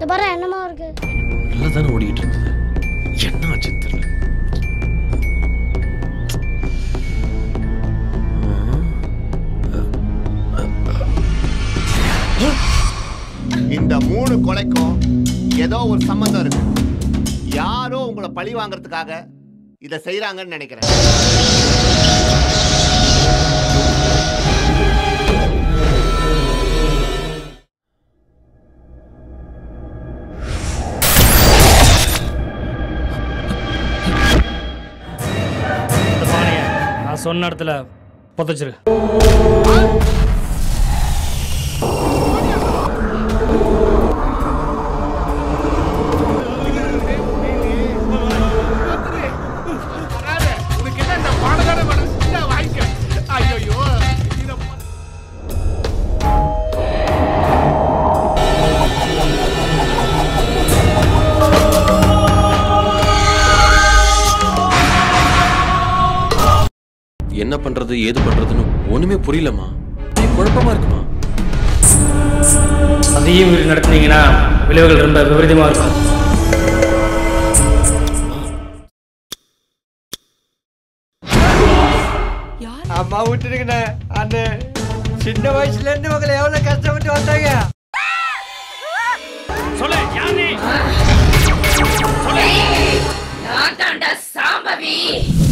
இந்த பாரு என்னமா இருக்கு நல்லா தானே ஓடிக்கிட்டு இருந்தது என்ன ஆச்சுன்னு தெரியல இந்த மூணு கொலைக்கும் ஏதோ ஒரு சம்மந்தம் இருக்கு யாரோ உங்களை பழி வாங்குறதுக்காக இதை செய்றாங்கன்னு நினைக்கிறேன் இந்த பானையை நான் சொன்ன இடத்துல புதைச்சிரு உனக்கு என்ன இந்த பாடதான மனசு வாங்கிக்க ஐயோ என்ன பண்றது ஏது பண்றதுன்னு ஒண்ணுமே புரியலமா ஒரே குழப்பமா இருக்குமா அதையும் மீறி நடத்துனீங்கன்னா விளைவுகள் ரொம்ப விபரீதமாக இருக்கும் அம்மா விட்டுருங்கண்ணே அந்த சின்ன வயசுல இருந்து உங்களை எவ்வளவு கஷ்டப்பட்டு வந்தாங்க சொல்லு யார் நீ நான் தாண்டா சாம்பவி